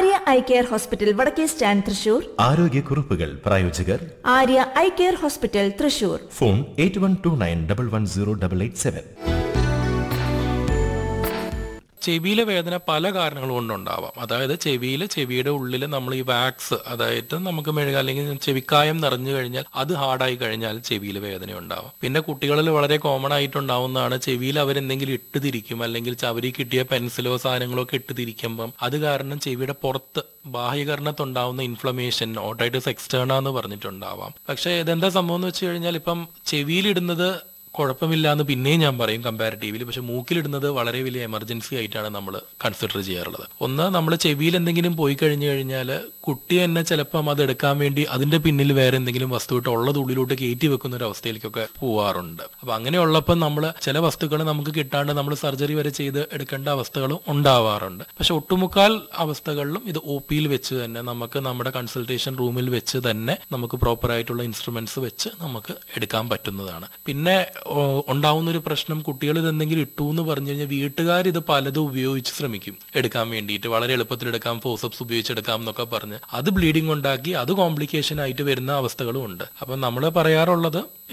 Arya eye care hospital വടക്കേ stand Thrissur ആരോഗ്യക്കുറിപ്പുകൾ പ്രായോജകർ Arya eye care hospital Thrissur phone eight one two nine double one zero double eight seven ചെവിയിലെ വേദന പല കാരണങ്ങൾ കൊണ്ടുണ്ടാവാം അതായത് ചെവിയിൽ ചെവിയുടെ ഉള്ളിൽ നമ്മൾ ഈ വാക്സ് അതായത് നമുക്ക് മെഴുക അല്ലെങ്കിൽ ചെവിക്കായം നിറഞ്ഞു കഴിഞ്ഞാൽ അത് ഹാർഡായി കഴിഞ്ഞാൽ ചെവിയിൽ വേദന ഉണ്ടാവും പിന്നെ കുട്ടികളിൽ വളരെ കോമൺ ആയിട്ടുണ്ടാവുന്നതാണ് ചെവിയിൽ അവരെന്തെങ്കിലും ഇട്ട് തിരിക്കും അല്ലെങ്കിൽ ചവരി കിട്ടിയ പെൻസിലോ സാധനങ്ങളോ ഒക്കെ ഇട്ട് തിരിക്കുമ്പം അത് കാരണം ചെവിയുടെ പുറത്ത് ബാഹ്യകരണത്തുണ്ടാവുന്ന ഇൻഫ്ലമേഷൻ ഓട്ടൈറ്റിസ് എക്സ്റ്റേണ എന്ന് പറഞ്ഞിട്ടുണ്ടാവാം പക്ഷേ ഇതെന്താ സംഭവം എന്ന് വെച്ച് കഴിഞ്ഞാൽ ഇപ്പം ചെവിയിലിടുന്നത് കുഴപ്പമില്ല എന്ന് പിന്നെയും ഞാൻ പറയും കമ്പാരിറ്റീവ്ലി പക്ഷെ മൂക്കിലിടുന്നത് വളരെ വലിയ എമർജൻസി ആയിട്ടാണ് നമ്മൾ കൺസിഡർ ചെയ്യാറുള്ളത് ഒന്ന് നമ്മൾ ചെവിയിൽ എന്തെങ്കിലും പോയി കഴിഞ്ഞു കഴിഞ്ഞാൽ കുട്ടി തന്നെ ചിലപ്പം അത് എടുക്കാൻ വേണ്ടി അതിന്റെ പിന്നിൽ വേറെ എന്തെങ്കിലും വസ്തു ഇട്ട് ഉള്ളത് ഉള്ളിലോട്ട് കയറ്റി വെക്കുന്ന ഒരു അവസ്ഥയിലേക്കൊക്കെ പോവാറുണ്ട് അപ്പൊ അങ്ങനെയുള്ളപ്പോൾ നമ്മൾ ചില വസ്തുക്കൾ നമുക്ക് കിട്ടാണ്ട് നമ്മൾ സർജറി വരെ ചെയ്ത് എടുക്കേണ്ട അവസ്ഥകളും ഉണ്ടാവാറുണ്ട് പക്ഷെ ഒട്ടുമുക്കാൽ അവസ്ഥകളിലും ഇത് ഒ പിയിൽ വെച്ച് തന്നെ നമുക്ക് നമ്മുടെ കൺസൾട്ടേഷൻ റൂമിൽ വെച്ച് തന്നെ നമുക്ക് പ്രോപ്പർ ആയിട്ടുള്ള ഇൻസ്ട്രുമെന്റ്സ് വെച്ച് നമുക്ക് എടുക്കാൻ പറ്റുന്നതാണ് പിന്നെ ഓ, ഉണ്ടാവുന്ന ഒരു പ്രശ്നം കുട്ടികൾ ഇത് എന്തെങ്കിലും ഇട്ടു എന്ന് പറഞ്ഞു കഴിഞ്ഞാൽ വീട്ടുകാർ ഇത് പലതും ഉപയോഗിച്ച് ശ്രമിക്കും എടുക്കാൻ വേണ്ടിയിട്ട് വളരെ എളുപ്പത്തിൽ എടുക്കാം ഫോസപ്സ് ഉപയോഗിച്ച് എടുക്കാം എന്നൊക്കെ പറഞ്ഞ് അത് ബ്ലീഡിംഗ് ഉണ്ടാക്കി അത് കോംപ്ലിക്കേഷൻ ആയിട്ട് വരുന്ന അവസ്ഥകളും ഉണ്ട് അപ്പം നമ്മൾ പറയാറുള്ളത്